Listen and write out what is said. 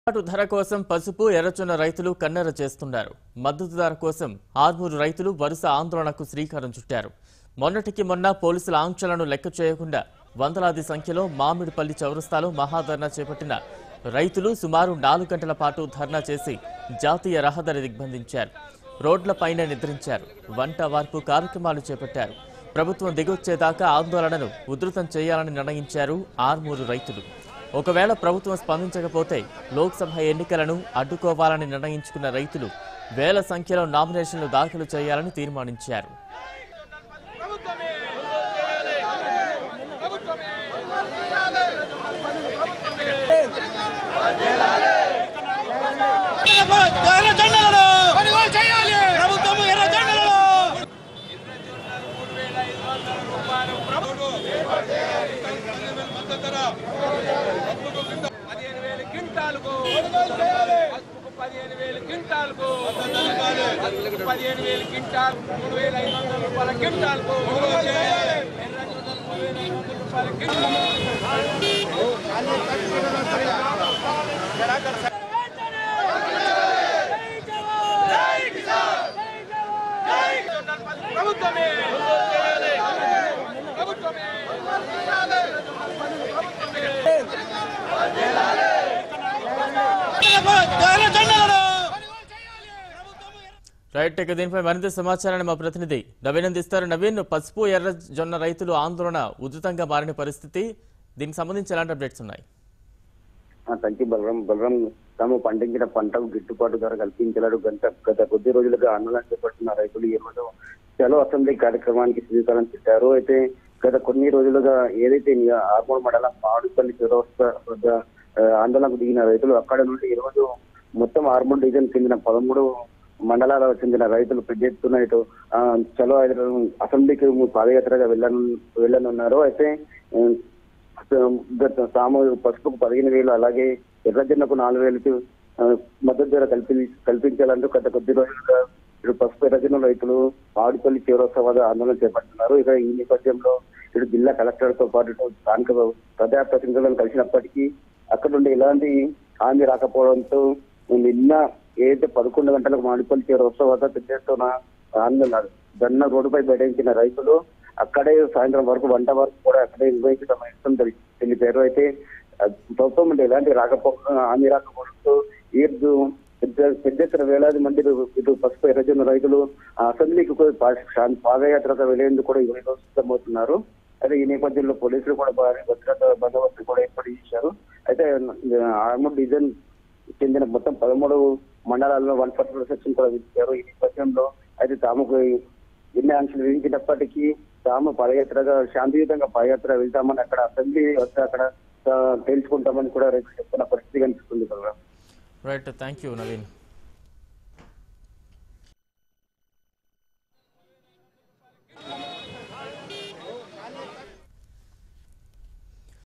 గిట్టుబాటు ధర కోసం పసుపు ఎర్రచొన్న రైతులు కన్నెర చేస్తున్నారు మద్దతు ధర కోసం ఆర్మూరు రైతులు వరుస ఆందోళనకు శ్రీకారం చుట్టారు మొన్నటికి మొన్న పోలీసుల ఆంక్షలను లెక్క చేయకుండా వందలాది సంఖ్యలో మామిడిపల్లి చౌరస్తాలో మహాధర్నా చేపట్టిన రైతులు సుమారు నాలుగు గంటల పాటు ధర్నా చేసి జాతీయ రహదారి దిగ్బంధించారు రోడ్లపైనే నిద్రించారు వంట వార్పు కార్యక్రమాలు చేపట్టారు ప్రభుత్వం దిగొచ్చేదాకా ఆందోళనను ఉధృతం చేయాలని నిర్ణయించారు ఆర్మూరు రైతులు ఒకవేళ ప్రభుత్వం స్పందించకపోతే లోక్సభ ఎన్నికలను అడ్డుకోవాలని నిర్ణయించుకున్న రైతులు వేల సంఖ్యలో నామినేషన్లు దాఖలు చేయాలని తీర్మానించారు ఎర్ర జెండలను కొనుగోలు చేయాలి ప్రభుత్వం ఎర్ర జెండలను పదిహేను వేల క్వింటాలకు పసుపుకు పదిహేను వేల క్వింటాలకు పసుపుకు పదిహేను వేల క్వింటాల్ మూడు వేల ఐదు వందల రూపాయల క్వింటాలకు ఎర్రచందనం మూడు వేల ఐదు వందల రూపాయల క్వింటాల్ ప్రభుత్వమే ప్రభుత్వమే ఎర్ర జెండలను రైట్ ఇక దీనిపై మరింత సమాచారాన్ని మా ప్రతినిధి నవీన్ అందిస్తారు నవీన్ పసుపు ఎర్ర జొన్న రైతులు ఆందోళన ఉధృతంగా మారిన పరిస్థితి దీనికి సంబంధించి ఎలాంటి అప్డేట్స్ ఉన్నాయి ఆ తంకి బలరాం బలరాం తాము పండించిన పంటకు గిట్టుబాటు ధర కల్పించాలని గంట గత కొద్ది రోజులుగా ఆందోళన చేపడుతున్న రైతులు ఈ రోజు చలో అసెంబ్లీ కార్యక్రమానికి శ్రీకారం చుట్టారు అయితే గత కొన్ని రోజులుగా ఏదైతే ని- ఆర్మూర్ మండలం మామిడిపల్లి చౌరస్తా వద్ద ఆ, ఆందోళనకు దిగిన రైతులు అక్కడ నుండి ఈ రోజు మొత్తం ఆర్మూర్ డివిజన్ చెందిన పదమూడు మండలాలకు చెందిన రైతులు పెద్ద ఎత్తున ఇటు ఆ, చలో హైదరాబాద్ అసెంబ్లీకి పాదయాత్రగా వెళ్ళను వెళ్ళనున్నారు అయితే ఆ, గత సామూహిక పసుపుకు పదిహేను వేలు అలాగే ఎర్రజొన్నకు నాలుగు వేలకు ఆ, మద్దతు ధర కల్పి కల్పించాలంటూ గత కొద్ది రోజులుగా ఇటు పసుపు ఎర్రజొన్న రైతులు ఆడిపల్లి చివరోత్సవ వద్ద ఆందోళన చేపడుతున్నారు ఇక ఈ నేపథ్యంలో ఇటు జిల్లా కలెక్టర్ తో పాటు ఇటు స్థానిక ప్రజాప్రతినిధులను కలిసినప్పటికీ అక్కడ నుండి ఎలాంటి హామీ రాకపోవడంతో నిన్న ఏదైతే పదకొండు గంటలకు మాడిపల్లి చివరోత్సవ వద్ద పెద్ద ఎత్తున ఆందోళన ధర్నా రోడ్డుపై బయటించిన రైతులు అక్కడే సాయంత్రం వరకు వంట వరకు కూడా అక్కడే నిర్వహించడం ఇష్టం తెలి- తెలిపారు అయితే ఆ, ప్రభుత్వం నుండి ఎలాంటి రాకపో హామీ రాకపోవడంతో ఈరోజు పెద్ద పెద్ద ఎత్తున వేలాది మంది ఇటు- ఇటు పసుపు ఎర్రజొన్న రైతులు ఆ అసెంబ్లీకి కూడా పా- శా- పాదయాత్రగా వెళ్లేందుకు కూడా ఈ రోజు సిద్ధమవుతున్నారు అయితే ఈ నేపథ్యంలో పోలీసులు కూడా భారీ భద్రత బందోబస్తు కూడా ఏర్పాటు చేశారు అయితే ఆర్మూర్ డివిజన్ చెందిన మొత్తం పదమూడు మండలాల్లో వన్ ఫార్టీ సెక్షన్ కూడా విధించారు ఈ నేపథ్యంలో అయితే తాముకు ఎన్ని ఆంక్షలు విధించినప్పటికీ తాము పదయాత్రగా శాంతియుతంగా పదయాత్ర వెళ్తామని అక్కడ అసెంబ్లీ వస్తే అక్కడ ఆ, తేల్చుకుంటామని కూడా రేపు చెప్తున్న పరిస్థితి కనిపిస్తుంది కదా రైట్ థ్యాంక్ యూ నవీన్